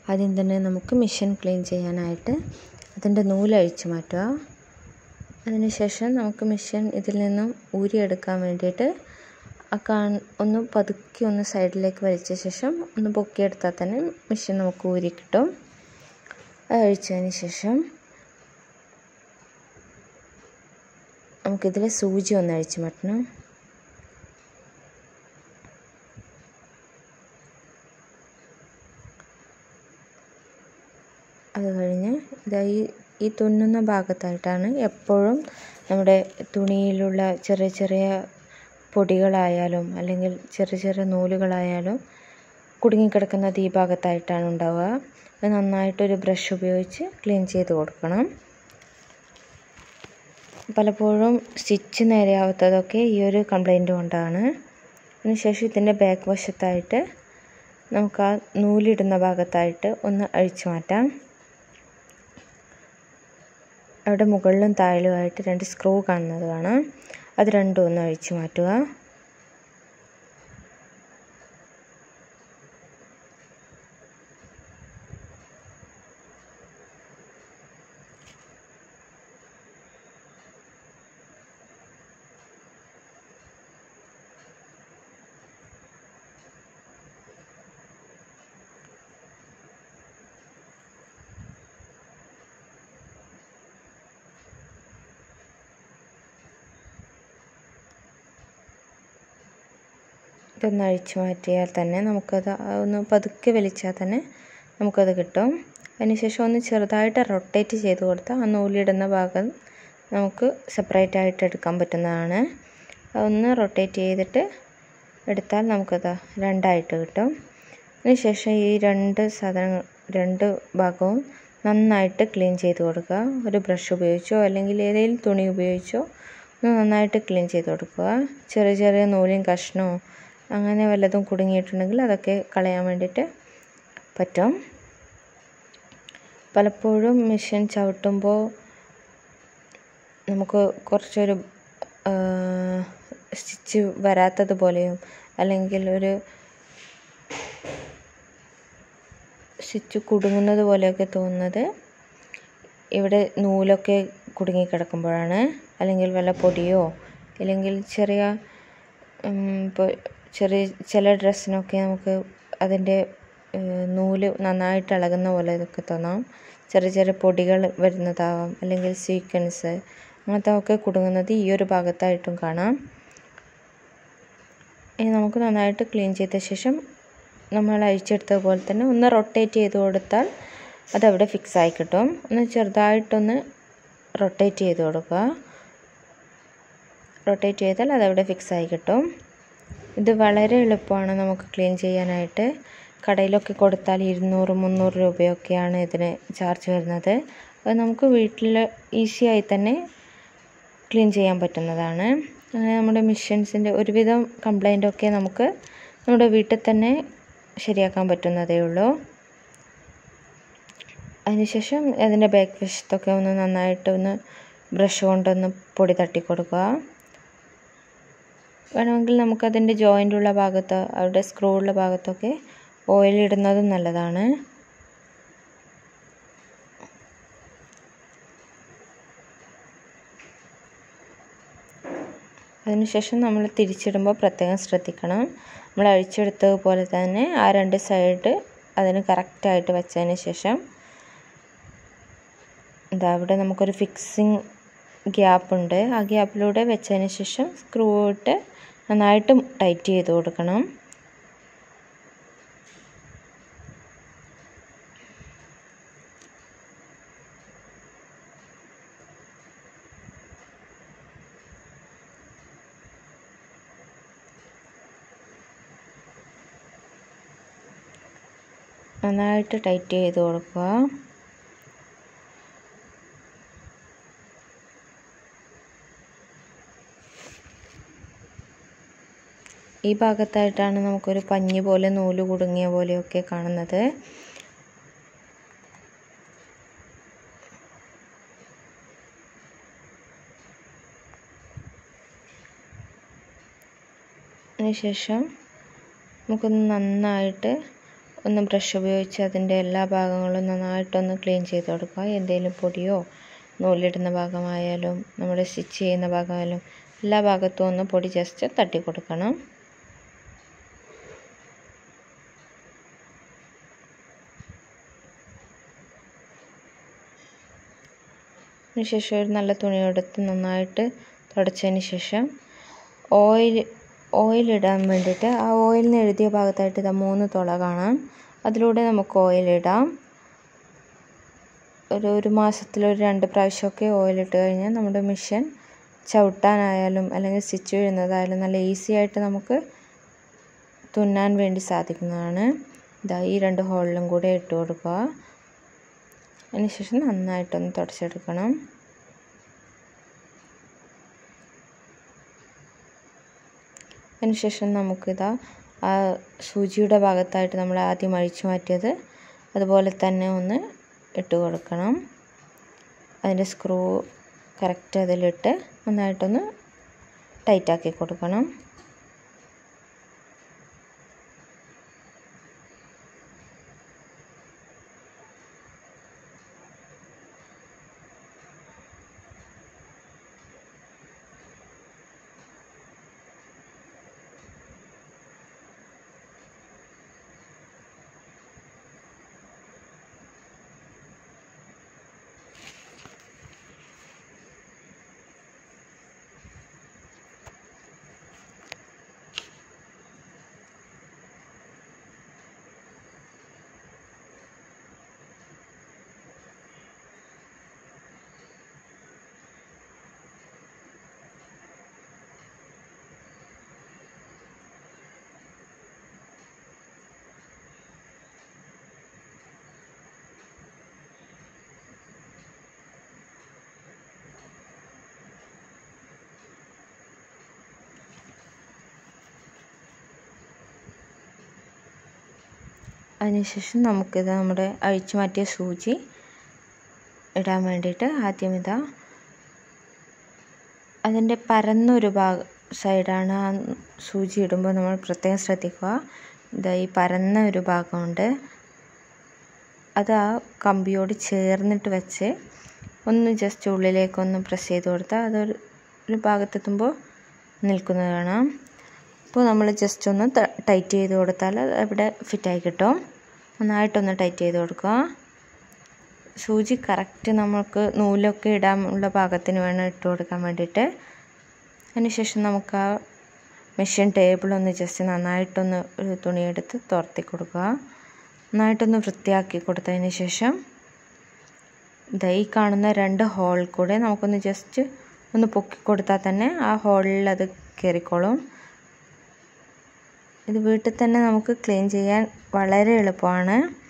ആദ്യം തന്നെ നമുക്ക് മെഷീൻ ക്ലീൻ ചെയ്യാനായിട്ട് അതിൻ്റെ നൂലഴിച്ച് മാറ്റുക അതിനുശേഷം നമുക്ക് മെഷീൻ ഇതിൽ നിന്നും ഊരിയെടുക്കാൻ വേണ്ടിയിട്ട് ആ കാ ഒന്ന് പതുക്കി ഒന്ന് സൈഡിലേക്ക് വലിച്ച ശേഷം ഒന്ന് പൊക്കിയെടുത്താൽ തന്നെ മെഷീൻ നമുക്ക് ഊരി കിട്ടും അത് അഴിച്ചതിന് ശേഷം നമുക്കിതിൽ സൂചി ഒന്ന് അഴിച്ച് മാറ്റണം അത് കഴിഞ്ഞ് ഇതായി ഈ തുന്നുന്ന ഭാഗത്തായിട്ടാണ് എപ്പോഴും നമ്മുടെ തുണിയിലുള്ള ചെറിയ ചെറിയ പൊടികളായാലും അല്ലെങ്കിൽ ചെറിയ ചെറിയ നൂലുകളായാലും കുടുങ്ങിക്കിടക്കുന്നത് ഈ ഭാഗത്തായിട്ടാണ് ഉണ്ടാവുക അത് നന്നായിട്ടൊരു ബ്രഷ് ഉപയോഗിച്ച് ക്ലീൻ ചെയ്ത് കൊടുക്കണം പലപ്പോഴും സ്റ്റിച്ച് നേരെയാവാത്തതൊക്കെ ഈ ഒരു കംപ്ലൈൻറ്റ് കൊണ്ടാണ് അതിനുശേഷം ഇതിൻ്റെ ബാക്ക് വശത്തായിട്ട് നമുക്ക് ആ നൂലിടുന്ന ഭാഗത്തായിട്ട് ഒന്ന് അഴിച്ചു മാറ്റാം അവിടെ മുകളിലും താഴിലുമായിട്ട് രണ്ട് സ്ക്രൂ കാണുന്നത് കാണാം അത് രണ്ടും ഒന്ന് അഴിച്ചു മാറ്റുക ഇതൊന്ന് അഴിച്ചു മാറ്റിയാൽ തന്നെ നമുക്കത് ഒന്ന് പതുക്കെ വലിച്ചാൽ തന്നെ നമുക്കത് കിട്ടും അതിനുശേഷം ഒന്ന് ചെറുതായിട്ട് റൊട്ടേറ്റ് ചെയ്ത് കൊടുത്താൽ ആ നൂലിടുന്ന ഭാഗം നമുക്ക് സെപ്പറേറ്റ് ആയിട്ട് എടുക്കാൻ പറ്റുന്നതാണ് അതൊന്ന് റൊട്ടേറ്റ് ചെയ്തിട്ട് എടുത്താൽ നമുക്കത് രണ്ടായിട്ട് കിട്ടും അതിനുശേഷം ഈ രണ്ട് സാധനങ്ങൾ രണ്ട് ഭാഗവും നന്നായിട്ട് ക്ലീൻ ചെയ്ത് കൊടുക്കുക ഒരു ബ്രഷ് ഉപയോഗിച്ചോ അല്ലെങ്കിൽ ഏതെങ്കിലും തുണി ഉപയോഗിച്ചോ ഒന്ന് നന്നായിട്ട് ക്ലീൻ ചെയ്ത് കൊടുക്കുക ചെറിയ ചെറിയ നൂലും കഷ്ണവും അങ്ങനെ വല്ലതും കുടുങ്ങിയിട്ടുണ്ടെങ്കിൽ അതൊക്കെ കളയാൻ വേണ്ടിയിട്ട് പറ്റും പലപ്പോഴും മെഷീൻ ചവിട്ടുമ്പോൾ നമുക്ക് കുറച്ചൊരു സ്റ്റിച്ച് വരാത്തതുപോലെയും അല്ലെങ്കിൽ ഒരു സ്റ്റിച്ച് കുടുങ്ങുന്നത് പോലെയൊക്കെ തോന്നുന്നത് ഇവിടെ നൂലൊക്കെ കുടുങ്ങിക്കിടക്കുമ്പോഴാണ് അല്ലെങ്കിൽ വല്ല പൊടിയോ അല്ലെങ്കിൽ ചെറിയ ഇപ്പോൾ ചെറിയ ചില ഡ്രസ്സിനൊക്കെ നമുക്ക് അതിൻ്റെ നൂല് നന്നായിട്ട് ഇളകുന്ന പോലെ ഇതൊക്കെ തോന്നാം ചെറിയ ചെറിയ പൊടികൾ വരുന്നതാവാം അല്ലെങ്കിൽ സീക്വൻസ് അങ്ങനത്തെ ഒക്കെ കുടുങ്ങുന്നത് ഈ ഒരു ഭാഗത്തായിട്ടും കാണാം ഇനി നമുക്ക് നന്നായിട്ട് ക്ലീൻ ചെയ്ത ശേഷം നമ്മൾ അഴിച്ചെടുത്ത പോലെ തന്നെ ഒന്ന് റൊട്ടേറ്റ് ചെയ്ത് കൊടുത്താൽ അതവിടെ ഫിക്സ് ആയി കിട്ടും ഒന്ന് ചെറുതായിട്ടൊന്ന് റൊട്ടേറ്റ് ചെയ്ത് കൊടുക്കുക റൊട്ടേറ്റ് ചെയ്താൽ അതവിടെ ഫിക്സ് ആയി കിട്ടും ഇത് വളരെ എളുപ്പമാണ് നമുക്ക് ക്ലീൻ ചെയ്യാനായിട്ട് കടയിലൊക്കെ കൊടുത്താൽ ഇരുന്നൂറ് മുന്നൂറ് രൂപയൊക്കെയാണ് ഇതിന് ചാർജ് വരുന്നത് അത് നമുക്ക് വീട്ടിൽ ഈസിയായി തന്നെ ക്ലീൻ ചെയ്യാൻ പറ്റുന്നതാണ് അങ്ങനെ നമ്മുടെ മിഷ്യൻസിൻ്റെ ഒരുവിധം കംപ്ലൈൻ്റൊക്കെ നമുക്ക് നമ്മുടെ വീട്ടിൽ തന്നെ ശരിയാക്കാൻ പറ്റുന്നതേ ഉള്ളൂ അതിനുശേഷം അതിൻ്റെ ബാക്ക് വശത്തൊക്കെ ഒന്ന് നന്നായിട്ട് ഒന്ന് ബ്രഷ് കൊണ്ടൊന്ന് പൊടി തട്ടി കൊടുക്കുക വേണമെങ്കിൽ നമുക്കതിൻ്റെ ജോയിൻ്റുള്ള ഭാഗത്ത് അവിടെ സ്ക്രൂ ഉള്ള ഭാഗത്തൊക്കെ ഓയിൽ ഇടുന്നതും നല്ലതാണ് അതിനുശേഷം നമ്മൾ തിരിച്ചിടുമ്പോൾ പ്രത്യേകം ശ്രദ്ധിക്കണം നമ്മൾ അഴിച്ചെടുത്തതുപോലെ തന്നെ ആ രണ്ട് സൈഡ് അതിന് കറക്റ്റായിട്ട് വെച്ചതിന് ശേഷം എന്താ അവിടെ നമുക്കൊരു ഫിക്സിങ് ഗ്യാപ്പ് ഉണ്ട് ആ ഗ്യാപ്പിലൂടെ വെച്ചതിന് ശേഷം സ്ക്രൂ ഇട്ട് നന്നായിട്ട് ടൈറ്റ് ചെയ്ത് കൊടുക്കണം നന്നായിട്ട് ടൈറ്റ് ചെയ്ത് കൊടുക്കുക ഈ ഭാഗത്തായിട്ടാണ് നമുക്കൊരു പഞ്ഞി പോലെ നൂല് കുടുങ്ങിയ പോലെയൊക്കെ കാണുന്നത് അതിനുശേഷം നമുക്കൊന്ന് നന്നായിട്ട് ഒന്ന് ബ്രഷ് ഉപയോഗിച്ച് അതിൻ്റെ എല്ലാ ഭാഗങ്ങളും നന്നായിട്ടൊന്ന് ക്ലീൻ ചെയ്ത് കൊടുക്കുക എന്തെങ്കിലും പൊടിയോ നൂലിടുന്ന ഭാഗമായാലും നമ്മുടെ സ്റ്റിച്ച് ചെയ്യുന്ന ഭാഗമായാലും എല്ലാ ഭാഗത്തും ഒന്ന് പൊടി ജസ്റ്റ് തട്ടി കൊടുക്കണം അതിനുശേഷം ഒരു നല്ല തുണിയെടുത്ത് നന്നായിട്ട് തുടച്ചതിന് ശേഷം ഓയിൽ ഓയിൽ ഇടാൻ വേണ്ടിയിട്ട് ആ ഓയിലിന് എഴുതിയ ഭാഗത്തായിട്ട് ഇതാ മൂന്ന് തുള കാണാം അതിലൂടെ നമുക്ക് ഓയിൽ ഇടാം ഒരു ഒരു മാസത്തിൽ ഒരു രണ്ട് പ്രാവശ്യമൊക്കെ ഓയിൽ ഇട്ട് കഴിഞ്ഞാൽ നമ്മുടെ മിഷൻ ചവിട്ടാനായാലും അല്ലെങ്കിൽ സ്റ്റിച്ച് വീഴുന്നതായാലും നല്ല ഈസി ആയിട്ട് നമുക്ക് തുന്നാൻ വേണ്ടി സാധിക്കുന്നതാണ് ഇതാ ഈ രണ്ട് ഹോളിലും കൂടെ ഇട്ട് കൊടുക്കുക അതിനുശേഷം നന്നായിട്ടൊന്ന് തുടച്ചെടുക്കണം അതിനുശേഷം നമുക്കിതാ ആ സൂചിയുടെ ഭാഗത്തായിട്ട് നമ്മൾ ആദ്യം അഴിച്ചു മാറ്റിയത് അതുപോലെ തന്നെ ഒന്ന് ഇട്ട് കൊടുക്കണം അതിൻ്റെ സ്ക്രൂ കറക്റ്റ് അതിലിട്ട് നന്നായിട്ടൊന്ന് ടൈറ്റാക്കി കൊടുക്കണം അതിനുശേഷം നമുക്കിത് നമ്മുടെ അഴിച്ചു മാറ്റിയ സൂചി ഇടാൻ വേണ്ടിയിട്ട് ആദ്യം ഇതാ അതിൻ്റെ പരന്നൊരു ഭാഗ സൈഡാണ് ആ സൂചി ഇടുമ്പോൾ നമ്മൾ പ്രത്യേകം ശ്രദ്ധിക്കുക ഇതാ ഈ പരന്ന ഒരു ഭാഗമുണ്ട് അത് ആ കമ്പിയോട് ചേർന്നിട്ട് വെച്ച് ഒന്ന് ജസ്റ്റ് ഉള്ളിലേക്കൊന്ന് പ്രസ് ചെയ്ത് കൊടുത്താൽ അതൊരു ഒരു ഭാഗത്തെത്തുമ്പോൾ നിൽക്കുന്നത് കാണാം അപ്പോൾ നമ്മൾ ജസ്റ്റ് ഒന്ന് ടൈറ്റ് ചെയ്ത് കൊടുത്താൽ അവിടെ ഫിറ്റായി കിട്ടും നന്നായിട്ടൊന്ന് ടൈറ്റ് ചെയ്ത് കൊടുക്കുക സൂചി കറക്റ്റ് നമുക്ക് നൂലൊക്കെ ഇടാനുള്ള പാകത്തിന് വേണം ഇട്ട് കൊടുക്കാൻ വേണ്ടിയിട്ട് അതിനുശേഷം നമുക്ക് ആ മെഷീൻ ടേബിളൊന്ന് ജസ്റ്റ് നന്നായിട്ടൊന്ന് ഒരു തുണിയെടുത്ത് തുറത്തി കൊടുക്കുക നന്നായിട്ടൊന്ന് വൃത്തിയാക്കി കൊടുത്തതിന് ശേഷം ഇതാ ഈ കാണുന്ന രണ്ട് ഹോൾ കൂടെ നമുക്കൊന്ന് ജസ്റ്റ് ഒന്ന് പൊക്കി കൊടുത്താൽ തന്നെ ആ ഹോളിൽ അത് കയറിക്കോളും ഇത് വീട്ടിൽ തന്നെ നമുക്ക് ക്ലീൻ ചെയ്യാൻ വളരെ എളുപ്പമാണ്